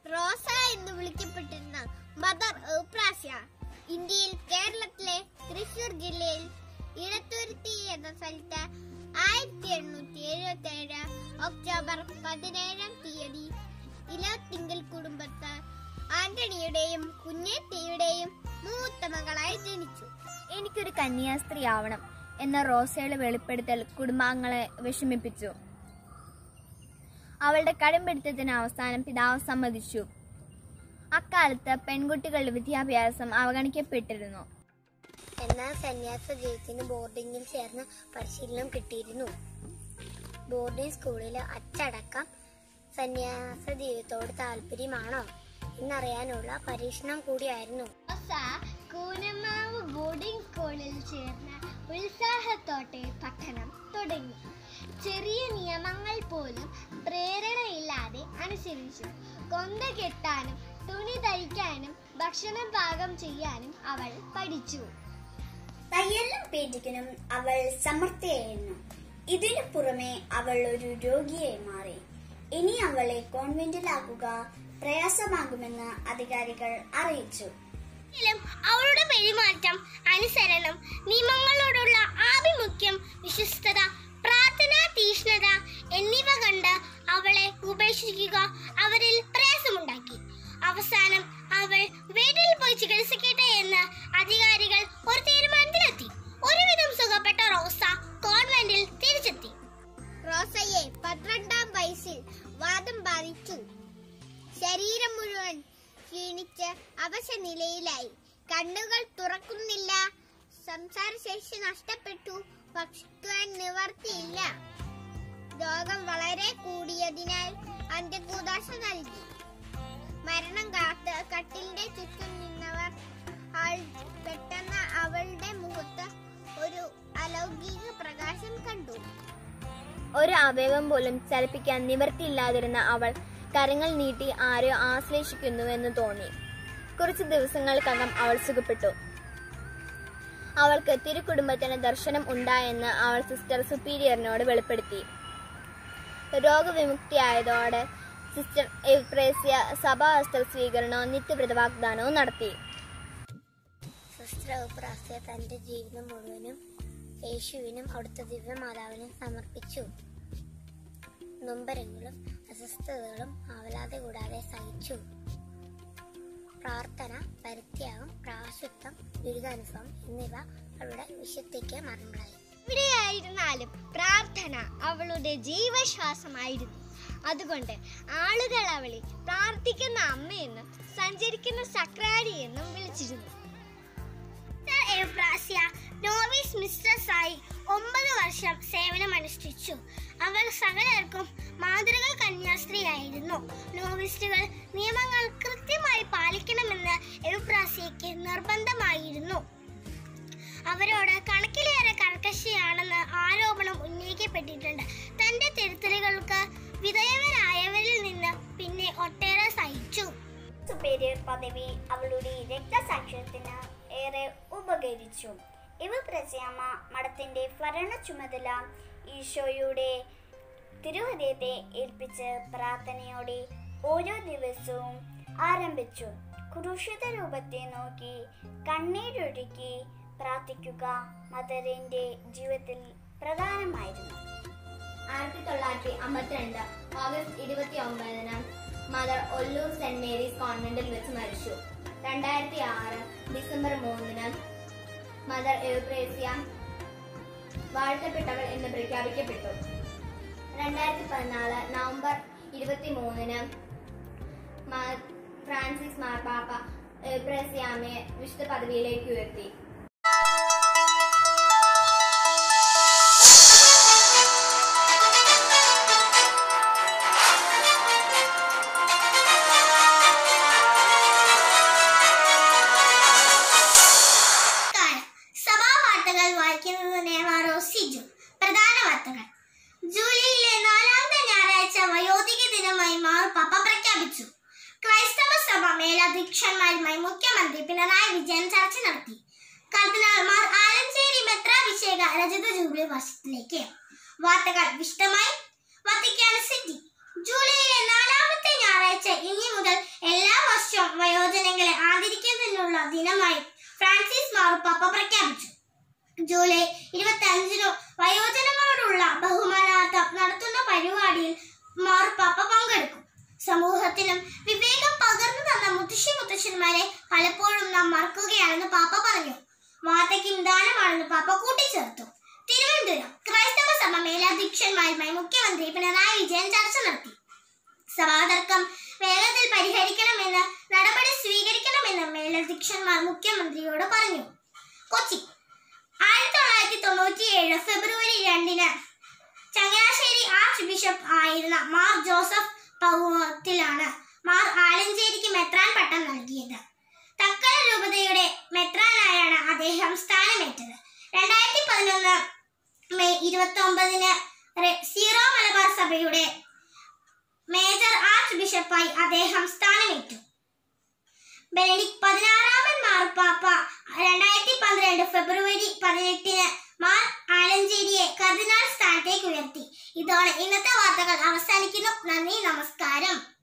റോസ എന്ന് വിളിക്കപ്പെട്ടിരുന്ന മദർ ഔപ്രാസ്യ ഇന്ത്യയിൽ കേരളത്തിലെ തൃശൂർ ജില്ലയിൽ ഇടത്തുരുത്തി എന്ന സ്ഥലത്ത് ആയിരത്തി എണ്ണൂറ്റി എഴുപത്തി ഏഴ് ഒക്ടോബർ പതിനേഴാം തീയതി ഇലത്തിങ്കൽ കുടുംബത്ത് ആന്റണിയുടെയും കുഞ്ഞേത്തിയുടെയും മൂത്ത മകളായി ജനിച്ചു എനിക്കൊരു കന്യാസ്ത്രീ ആവണം എന്ന റോസയുടെ വെളിപ്പെടുത്തൽ കുടുംബാംഗങ്ങളെ വിഷമിപ്പിച്ചു അവളുടെ കടുംപിടുത്തത്തിന് അവസാനം പിതാവ് സമ്മതിച്ചു അക്കാലത്ത് പെൺകുട്ടികളുടെ വിദ്യാഭ്യാസം അവഗണിക്കപ്പെട്ടിരുന്നു എന്നാൽ സന്യാസ ജീവിതത്തിന് ബോർഡിംഗിൽ ചേർന്ന് പരിശീലനം കിട്ടിയിരുന്നു ബോർഡിംഗ് സ്കൂളിൽ അച്ചടക്കം സന്യാസ ജീവിതത്തോട് താല്പര്യമാണോ എന്നറിയാനുള്ള പരീക്ഷണം കൂടിയായിരുന്നു കൂനമാവ് ബോർഡിംഗ് സ്കൂളിൽ ചേർന്ന് ഉത്സാഹത്തോടെ പഠനം തുടങ്ങി ചെറിയ നിയമങ്ങൾ പോലും പ്രേരണയില്ലാതെ അനുസരിച്ചു കൊന്ത കെട്ടാനും തുണി തയ്ക്കാനും ഭക്ഷണം പാകം ചെയ്യാനും അവൾ പഠിച്ചു തയ്യലിനും പേറ്റിക്കനും അവൾ സമർത്ഥയായിരുന്നു ഇതിനു പുറമെ അവൾ ഒരു രോഗിയായി മാറി ഇനി അവളെ കോൺവെന്റിലാക്കുക പ്രയാസമാകുമെന്ന് അധികാരികൾ അറിയിച്ചു എങ്കിലും അവളുടെ പെരുമാറ്റം അനുസരണം നിയമങ്ങളോടുള്ള ആഭിമുഖ്യം വിശ്വസ്തത പ്രാർത്ഥന തീഷ്ണത എന്നിവ കണ്ട് അവളെ ഉപേക്ഷിക്കുക അവരിൽ പ്രയാസമുണ്ടാക്കി അവസാനം അവൾ വീട്ടിൽ പോയി ചികിത്സിക്കട്ടെ എന്ന് അധികാരികൾ ഒരു തീരുമാനത്തിലെത്തി ഒരുവിധം സുഖപ്പെട്ട റോസ കോൺവെന്റിൽ തിരിച്ചെത്തി റോസയെ പന്ത്രണ്ടാം വയസ്സിൽ വാദം ബാധിച്ചു ശരീരം മുഴുവൻ ക്ഷീണിച്ച് അവശനിലയിലായി കണ്ണുകൾ തുറക്കുന്നില്ല സംസാരശേഷി നഷ്ടപ്പെട്ടു ഭക്ഷിക്കുവാൻ നിവർത്തിയില്ല രോഗം വളരെ കൂടിയതിനാൽ അന്ത്യകൂദാശ നൽകി മരണം കാത്ത് കട്ടിലിന്റെ ചുറ്റും നിന്നവർ ആൾ പെട്ടെന്ന് അവളുടെ മുഖത്ത് ഒരു അലൗകിക പ്രകാശം കണ്ടു ഒരു അവയവം പോലും ചലിപ്പിക്കാൻ നിവർത്തിയില്ലാതിരുന്ന അവൾ കരങ്ങൾ നീട്ടി ആരെയോ ആശ്ലേഷിക്കുന്നുവെന്ന് തോന്നി കുറച്ച് ദിവസങ്ങൾക്കകം അവൾ സുഖപ്പെട്ടു അവൾക്ക് തിരുക്കുടുംബത്തിന് ദർശനം ഉണ്ടായെന്ന് അവൾ സിസ്റ്റർ സുപ്പീരിയറിനോട് വെളിപ്പെടുത്തി രോഗവിമുക്തിയായതോടെ സിസ്റ്റർ എവ്രേസ്യ സഭാഹസ്ത സ്വീകരണവും നിത്യവ്രത വാഗ്ദാനവും നടത്തി സിസ്റ്റർ ഉപ്രാസ്യ തന്റെ ജീവിതം മുഴുവനും യേശുവിനും അവിടുത്തെ ദിവ്യമാതാവിനും സമർപ്പിച്ചു നൊമ്പരങ്ങളും അസ്വസ്ഥതകളും ആവലാതെ കൂടാതെ സഹിച്ചു പ്രാർത്ഥന പരിത്യാഗം പ്രാശുദ്ധം ദുരിതാനുഭവം എന്നിവ അവളുടെ വിശുദ്ധിക്ക് മരണങ്ങളായി എവിടെയായിരുന്നാലും പ്രാർത്ഥന അവളുടെ ജീവശ്വാസമായിരുന്നു അതുകൊണ്ട് ആളുകൾ അവളെ പ്രാർത്ഥിക്കുന്ന അമ്മയെന്നും സഞ്ചരിക്കുന്ന സക്രാരി എന്നും വിളിച്ചിരുന്നു സിസ്റ്റർ എവ്രാസ്യ നോവിസ് മിസ്ട്രസ്സായി ഒമ്പത് വർഷം സേവനമനുഷ്ഠിച്ചു അവർ സകലർക്കും മാതൃക കന്യാസ്ത്രീയായിരുന്നു നോവിസ്റ്റുകൾ നിയമങ്ങൾ കൃത്യമായി പാലിക്കണമെന്ന് എവ്രാസ്യയ്ക്ക് നിർബന്ധമായിരുന്നു അവരോട് കണക്കിലേറെ കർക്കശിയാണെന്ന് ആരോപണം ഉന്നയിക്കപ്പെട്ടിട്ടുണ്ട് തന്റെ തിരുത്തലുകൾക്ക് വിധേയവരായവരിൽ നിന്ന് പിന്നെ ഒട്ടേറെ സഹിച്ചു സുപ്പീരിയർ പദവി അവളുടെ രക്തസാക്ഷ്യത്തിന് ഏറെ ഉപകരിച്ചു ഇവ പ്രസ്യാമ മഠത്തിന്റെ ഭരണ ചുമതല ഈശോയുടെ തിരുഹൃദയത്തെ ഏൽപ്പിച്ച് പ്രാർത്ഥനയോടെ ഓരോ ദിവസവും ആരംഭിച്ചു ക്രൂശിത രൂപത്തെ നോക്കി കണ്ണീരൊഴുക്കി പ്രാർത്ഥിക്കുക മദറിന്റെ ജീവിതത്തിൽ പ്രധാനമായിരുന്നു ആയിരത്തി തൊള്ളായിരത്തി അമ്പത്തിരണ്ട് ഓഗസ്റ്റ് ഇരുപത്തി ഒമ്പതിന് മദർ ഒല്ലൂർ സെന്റ് മേരീസ് കോൺവെന്റിൽ വെച്ച് മരിച്ചു രണ്ടായിരത്തി ആറ് ഡിസംബർ മൂന്നിന് മദർ എവ്രേസ്യ വാഴ്ത്തപ്പെട്ടവൾ എന്ന് പ്രഖ്യാപിക്കപ്പെട്ടു രണ്ടായിരത്തി പതിനാല് നവംബർ ഇരുപത്തി മൂന്നിന് ഫ്രാൻസിസ് മാർപ്പാപ്പ എബ്രസ്യാമയെ വിശുദ്ധ പദവിയിലേക്ക് ഉയർത്തി നമസ്കാരം സഭാ വാർത്തകൾ വായിക്കുന്നത് നേവാറോ സിജു പ്രധാന വാർത്തകൾ ജൂലൈയിലെ നാലാമത്തെ ഞായറാഴ്ച വയോധിക ദിനമായി മാർപ്പാപ്പ പ്രഖ്യാപിച്ചു ക്രൈസ്തവ സഭ മേലധ്യക്ഷന്മാരുമായി മുഖ്യമന്ത്രി പിണറായി വിജയൻ ചർച്ച നടത്തി കർദിനാൾമാർ ആലഞ്ചേരി മെത്രാഭിഷേക രജത ജൂബിലി വർഷത്തിലേക്ക് വാർത്തകൾ വിശദമായി വത്തിക്കാൻ സിറ്റി ജൂലൈയിലെ നാലാമത്തെ ഞായറാഴ്ച ഞായറാഴ്ച ഇനി മുതൽ എല്ലാ വർഷവും വയോജനങ്ങളെ ആദരിക്കുന്നതിനുള്ള ദിനമായി ഫ്രാൻസിസ് മാറുപ്പാപ്പ പ്രഖ്യാപിച്ചു ജൂലൈ ഇരുപത്തി അഞ്ചിനു വയോജനങ്ങളോടുള്ള ബഹുമാനാർത്ഥം നടത്തുന്ന പരിപാടിയിൽ മാറുപ്പാപ്പ പങ്കെടുക്കും സമൂഹത്തിനും വിവേകം പകർന്നു തന്ന മുത്തശ്ശി മുത്തശ്ശന്മാരെ പലപ്പോഴും നാം മറക്കുകയാണെന്ന് പാപ്പ പറഞ്ഞു വാർദ്ധക്യം ദാനമാണെന്ന് പാപ്പ കൂട്ടിച്ചേർത്തു തിരുവനന്തപുരം ക്രൈസ്തവ സഭ മേലധ്യക്ഷന്മാരുമായി മുഖ്യമന്ത്രി പിണറായി വിജയൻ ചർച്ച നടത്തി സഭാതർക്കം വേഗത്തിൽ പരിഹരിക്കണമെന്ന് നടപടി സ്വീകരിക്കണമെന്ന് മേലധ്യക്ഷന്മാർ മുഖ്യമന്ത്രിയോട് പറഞ്ഞു കൊച്ചി ആയിരത്തി തൊള്ളായിരത്തി തൊണ്ണൂറ്റിയേഴ് ഫെബ്രുവരി രണ്ടിന് ചങ്ങനാശ്ശേരി ആർച്ച് ബിഷപ്പ് ആയിരുന്ന മാർ ജോസഫ് പൗവത്തിലാണ് മാർ ആലഞ്ചേരിക്ക് മെത്രാൻ പട്ടം നൽകിയത് തക്കല രൂപതയുടെ മെത്രാനായാണ് അദ്ദേഹം സ്ഥാനമേറ്റത് രണ്ടായിരത്തി പതിനൊന്ന് മെയ് ഇരുപത്തി ഒമ്പതിന് സീറോ മലബാർ സഭയുടെ മേജർ ആർച്ച് ബിഷപ്പായി അദ്ദേഹം സ്ഥാനമേറ്റു ബെനഡിക് പതിനാറാമൻ മാർപ്പാപ്പ രണ്ടായിരത്തി പന്ത്രണ്ട് ഫെബ്രുവരി പതിനെട്ടിന് മാർ ആലഞ്ചേരിയെ കർദിനാൾ സ്ഥാനത്തേക്ക് ഉയർത്തി ഇതോടെ ഇന്നത്തെ വാർത്തകൾ അവസാനിക്കുന്നു നന്ദി നമസ്കാരം